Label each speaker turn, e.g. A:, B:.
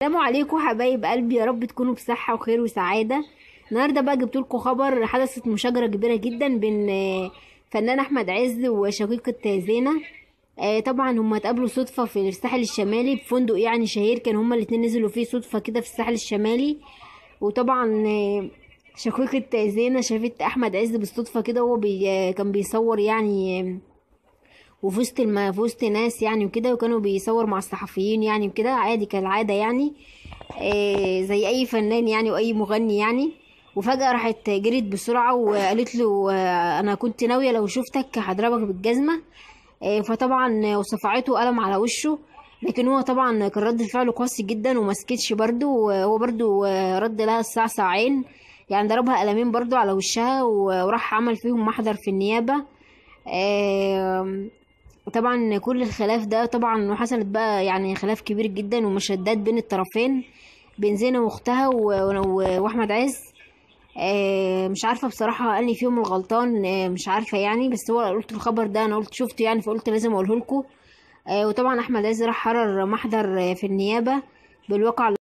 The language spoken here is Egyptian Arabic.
A: السلام عليكم حبايب قلبي يا رب تكونوا بصحة وخير وسعادة النهاردة بقى جبت لكم خبر حدثت مشاجرة كبيرة جدا بين آه، فنان أحمد عز وشقيقة زينة آه، طبعا هما اتقابلوا صدفة في الساحل الشمالي بفندق يعني شهير كان هما الاتنين نزلوا فيه صدفة كده في الساحل الشمالي وطبعا آه، شقيقة زينة شافت أحمد عز بالصدفة كده وهو بي آه، كان بيصور يعني آه، وفي وسط الم... في وسط ناس يعني وكده وكانوا بيصور مع الصحفيين يعني وكده عادي كالعادة يعني آه زي أي فنان يعني وأي مغني يعني وفجأة راحت جريت بسرعة وقالت له آه أنا كنت ناوية لو شفتك هضربك بالجزمة آه فطبعا وصفعته قلم على وشه لكن هو طبعا كان رد فعله قاسي جدا ومسكتش برضه وهو برضه آه، رد لها الساعة ساعين يعني ضربها قلمين برضه على وشها و- وراح عمل فيهم محضر في النيابة آم، طبعا كل الخلاف ده طبعا وحصلت بقى يعني خلاف كبير جدا ومشادات بين الطرفين بين زينة واختها و- و- واحمد عز آه، مش عارفه بصراحه اني فيهم الغلطان آه، مش عارفه يعني بس هو قلت الخبر ده انا قلت شفته يعني فقلت لازم اقوله لكم وطبعا احمد عز راح حرر محضر آه، في النيابه بالواقع